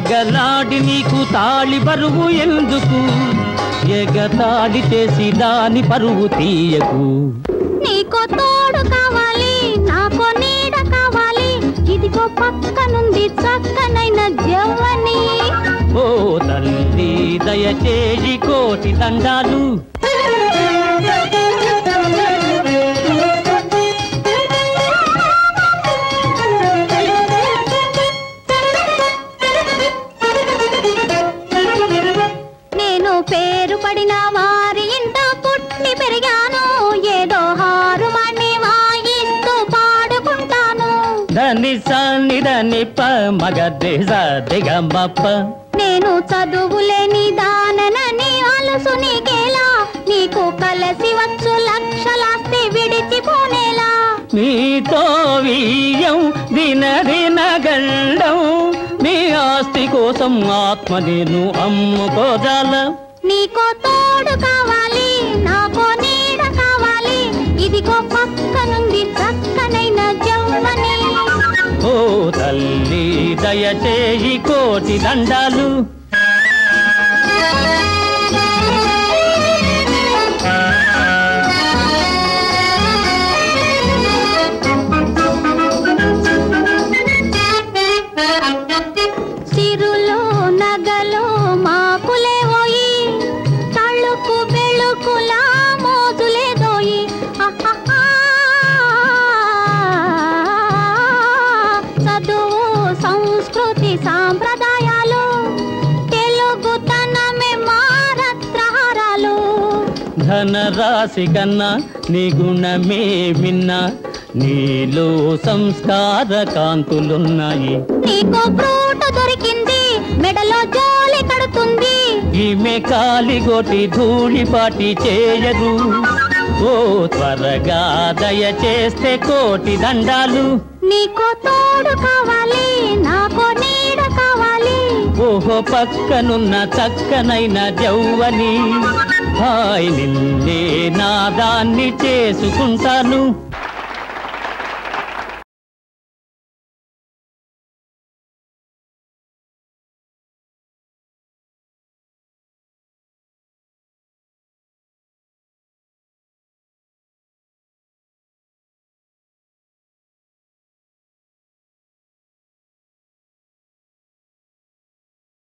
ఎగలాడి నీకు తాళి బరువు ఎందుకు ఎగతాళి చేసి దాని పరువు తీయకు నీకో తోడు కావాలి నాకో నీడ కావాలి ఇదిగో పక్కనుంది చక్కనైన జవ్వని ఓ తల్లి దయచేసి కోటి దండాలు నేను పేరు పడిన వారి ఇంట పుట్టి పెరిగాను ఏదో హారుమణి వాయిస్తూ పాడుకుంటాను ధని సని ధని ప మగ దిగమ్మప్ప నేను చదువులేని దాననని అలుసు నీకేలా నీకు కలసి వచ్చు లక్షలాస్తి విడిచిపోనేలా నీతో వీయం దిన దిన గండం నీ ఆస్తి కోసం ఆత్మ నేను అమ్ముకోజాల నీకో తోడు కావాలి నాకో నీడ కావాలి ఇదిగో పక్కనుంది చక్కనైన జవ్వని ఓ తల్లి దయచేయి కోటి దండాలు సిరులో నగలో మాకులే పోయి తళుకు బెళుకులా మోజులే దోయి అహహా. చదువు సంస్కృతి సాంప్రదాయాలు తెలుగుతనమే మారత్రహారాలు ధనరాశి కన్నా నీ గుణమే మిన్నా నీలో సంస్కార కాంతులున్నాయి నీకో ఫ్రూట్ దొరికింది మెడలో జోలి కడుతుంది ఈమె కాలిగొట్టి ధూళిపాటి చేయరు ఓ త్వరగా దయచేస్తే కోటి దండాలు నీకో తోడు కావాలి నాకో నీడ కావాలి ఓహో పక్కనున్న చక్కనైన జౌవని హాయ్ నిన్నే నాదాన్ని చేసుకుంటాను